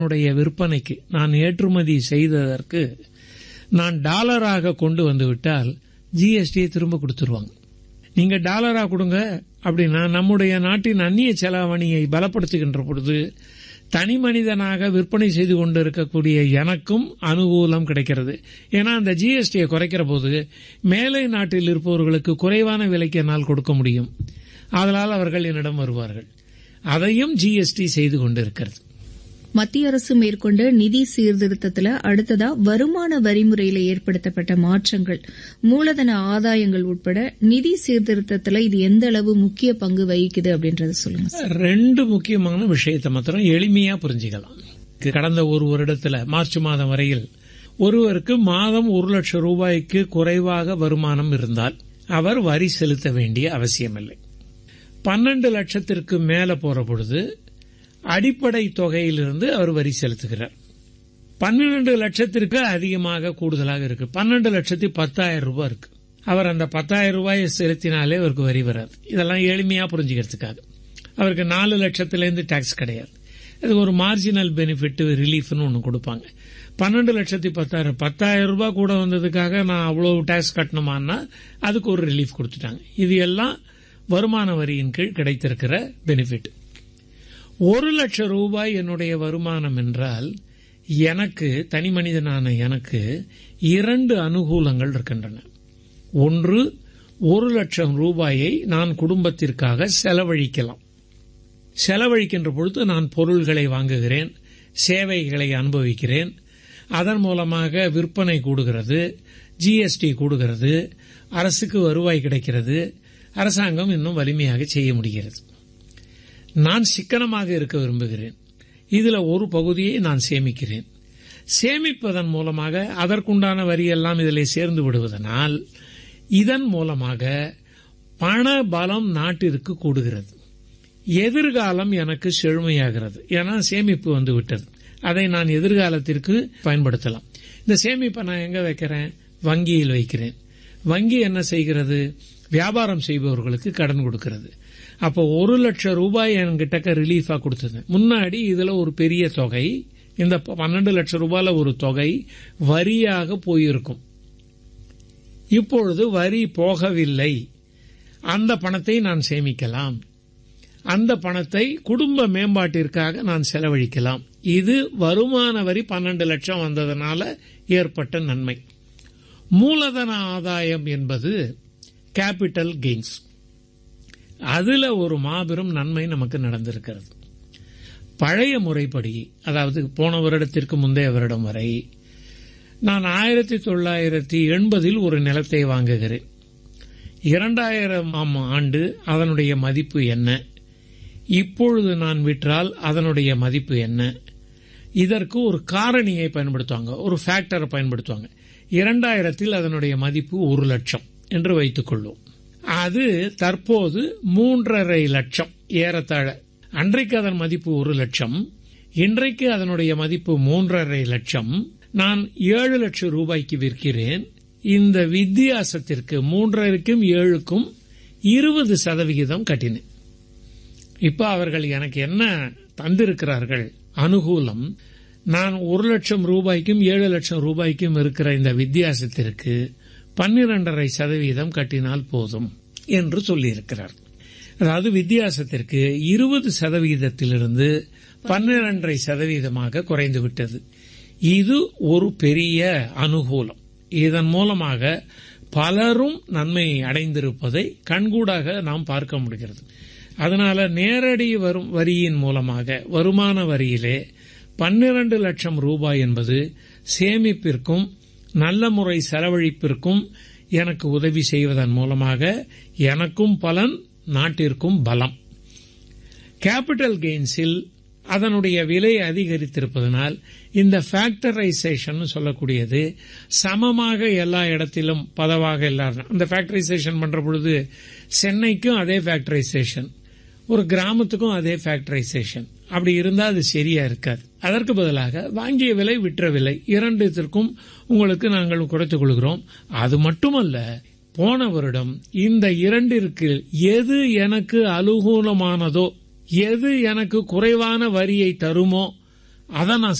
உடைய விற்பனைக்கு நான் ஏற்றுமதி செய்ததற்கு நான் டாலராக கொண்டு வந்து விட்டால் ஜிஎஸ்டியை திரும்ப கொடுத்துருவாங்க நீங்க டாலரா கொடுங்க அப்படின்னா நம்முடைய நாட்டின் அந்நிய செலாவணியை பலப்படுத்துகின்ற பொழுது தனி மனிதனாக விற்பனை செய்து கொண்டு இருக்கக்கூடிய எனக்கும் அனுகூலம் கிடைக்கிறது ஏன்னா அந்த ஜிஎஸ்டியை குறைக்கிற போது மேலை நாட்டில் இருப்பவர்களுக்கு குறைவான விலைக்கு என்னால் கொடுக்க முடியும் அதனால் அவர்கள் என்னிடம் வருவார்கள் அதையும் ஜிஎஸ்டி செய்து கொண்டிருக்கிறது மத்திய அரசு மேற்கொண்ட நிதி சீர்திருத்தத்துல அடுத்ததா வருமான வரிமுறையில ஏற்படுத்தப்பட்ட மாற்றங்கள் மூலதன ஆதாயங்கள் உட்பட நிதி சீர்திருத்தத்துல இது எந்த அளவு முக்கிய பங்கு வகிக்குது அப்படின்றத சொல்லுங்க சார். ரெண்டு முக்கியமான விஷயத்தை மாத்திரம் எளிமையா புரிஞ்சுக்கலாம் கடந்த ஒரு வருடத்துல மார்ச் மாதம் வரையில் ஒருவருக்கு மாதம் ஒரு லட்சம் ரூபாய்க்கு குறைவாக வருமானம் இருந்தால் அவர் வரி செலுத்த வேண்டிய அவசியமில்லை பன்னெண்டு லட்சத்திற்கு மேல போற பொழுது அடிப்படை தொகையிலிருந்து அவர் வரி செலுத்துகிறார் பன்னிரண்டு லட்சத்திற்கு அதிகமாக கூடுதலாக இருக்கு பன்னெண்டு லட்சத்தி பத்தாயிரம் ரூபாய் இருக்கு அவர் அந்த பத்தாயிரம் ரூபாயை செலுத்தினாலே அவருக்கு வரி வராது இதெல்லாம் எளிமையா புரிஞ்சுக்கிறதுக்காக அவருக்கு நாலு லட்சத்திலேருந்து டாக்ஸ் கிடையாது அது ஒரு மார்ஜினல் பெனிஃபிட் ரிலீஃப்னு ஒன்று கொடுப்பாங்க பன்னெண்டு லட்சத்தி பத்தாயிரம் பத்தாயிரம் ரூபாய் கூட வந்ததுக்காக நான் அவ்வளவு டாக்ஸ் கட்டணுமான்னா அதுக்கு ஒரு ரிலீஃப் கொடுத்துட்டாங்க இது எல்லாம் வருமான வரியின் கீழ் கிடைத்திருக்கிற பெனிஃபிட் ஒரு லட்சம் ரூபாய் என்னுடைய வருமானம் என்றால் எனக்கு தனி மனிதனான எனக்கு இரண்டு அனுகூலங்கள் இருக்கின்றன ஒன்று ஒரு லட்சம் ரூபாயை நான் குடும்பத்திற்காக செலவழிக்கலாம் செலவழிக்கின்ற பொழுது நான் பொருள்களை வாங்குகிறேன் சேவைகளை அனுபவிக்கிறேன் அதன் மூலமாக விற்பனை கூடுகிறது ஜிஎஸ்டி கூடுகிறது அரசுக்கு வருவாய் கிடைக்கிறது அரசாங்கம் இன்னும் வலிமையாக செய்ய முடிகிறது நான் சிக்கனமாக இருக்க விரும்புகிறேன் இதுல ஒரு பகுதியை நான் சேமிக்கிறேன் சேமிப்பதன் மூலமாக அதற்குண்டான வரி எல்லாம் இதில் சேர்ந்து விடுவதனால் இதன் மூலமாக பண பலம் நாட்டிற்கு கூடுகிறது எதிர்காலம் எனக்கு செழுமையாகிறது ஏன்னா சேமிப்பு வந்து விட்டது அதை நான் எதிர்காலத்திற்கு பயன்படுத்தலாம் இந்த சேமிப்பை நான் எங்க வைக்கிறேன் வங்கியில் வைக்கிறேன் வங்கி என்ன செய்கிறது வியாபாரம் செய்பவர்களுக்கு கடன் கொடுக்கிறது அப்போ ஒரு லட்சம் ரூபாய் என்கிட்ட ரிலீஃபா கொடுத்தது முன்னாடி இதுல ஒரு பெரிய தொகை இந்த பன்னெண்டு லட்சம் ரூபாயில ஒரு தொகை வரியாக போயிருக்கும் இப்பொழுது வரி போகவில்லை அந்த பணத்தை நான் சேமிக்கலாம் அந்த பணத்தை குடும்ப மேம்பாட்டிற்காக நான் செலவழிக்கலாம் இது வருமான வரி பன்னெண்டு லட்சம் வந்ததனால ஏற்பட்ட நன்மை மூலதன ஆதாயம் என்பது கேபிட்டல் கெயின்ஸ் அதுல ஒரு மாபெரும் நன்மை நமக்கு நடந்திருக்கிறது பழைய முறைப்படி அதாவது போன வருடத்திற்கு முந்தைய வருடம் வரை நான் ஆயிரத்தி தொள்ளாயிரத்தி எண்பதில் ஒரு நிலத்தை வாங்குகிறேன் இரண்டாயிரம் ஆண்டு அதனுடைய மதிப்பு என்ன இப்பொழுது நான் விற்றால் அதனுடைய மதிப்பு என்ன இதற்கு ஒரு காரணியை பயன்படுத்துவாங்க ஒரு ஃபேக்டரை பயன்படுத்துவாங்க இரண்டாயிரத்தில் அதனுடைய மதிப்பு ஒரு லட்சம் என்று வைத்துக் கொள்வோம் அது தற்போது மூன்றரை லட்சம் ஏறத்தாழ அன்றைக்கு அதன் மதிப்பு ஒரு லட்சம் இன்றைக்கு அதனுடைய மதிப்பு மூன்றரை லட்சம் நான் ஏழு லட்சம் ரூபாய்க்கு விற்கிறேன் இந்த வித்தியாசத்திற்கு மூன்றரைக்கும் ஏழுக்கும் இருபது சதவிகிதம் கட்டினேன் இப்ப அவர்கள் எனக்கு என்ன தந்திருக்கிறார்கள் அனுகூலம் நான் ஒரு லட்சம் ரூபாய்க்கும் ஏழு லட்சம் ரூபாய்க்கும் இருக்கிற இந்த வித்தியாசத்திற்கு பன்னிரண்டரை சதவீதம் கட்டினால் போதும் என்று சொல்லியிருக்கிறார் அதாவது வித்தியாசத்திற்கு இருபது சதவீதத்திலிருந்து பன்னிரண்டரை சதவீதமாக குறைந்து விட்டது இது ஒரு பெரிய அனுகூலம் இதன் மூலமாக பலரும் நன்மை அடைந்திருப்பதை கண்கூடாக நாம் பார்க்க முடிகிறது அதனால நேரடி வரும் வரியின் மூலமாக வருமான வரியிலே பன்னிரண்டு லட்சம் ரூபாய் என்பது சேமிப்பிற்கும் நல்ல முறை செலவழிப்பிற்கும் எனக்கு உதவி செய்வதன் மூலமாக எனக்கும் பலன் நாட்டிற்கும் பலம் கேபிட்டல் கெயின்ஸில் அதனுடைய விலை அதிகரித்திருப்பதனால் இந்த ஃபேக்டரைசேஷன் சொல்லக்கூடியது சமமாக எல்லா இடத்திலும் பதவாக எல்லாரும் அந்த ஃபேக்டரைசேஷன் பண்ற பொழுது சென்னைக்கும் அதே ஃபேக்டரைசேஷன் ஒரு கிராமத்துக்கும் அதே ஃபேக்டரைசேஷன் அப்படி இருந்தா அது சரியா இருக்காது அதற்கு பதிலாக வாங்கிய விலை விற்ற விலை இரண்டுத்திற்கும் உங்களுக்கு நாங்கள் குறைத்துக் கொள்கிறோம் அது மட்டுமல்ல போன வருடம் இந்த இரண்டிற்கு எது எனக்கு அனுகூலமானதோ எது எனக்கு குறைவான வரியை தருமோ அதை நான்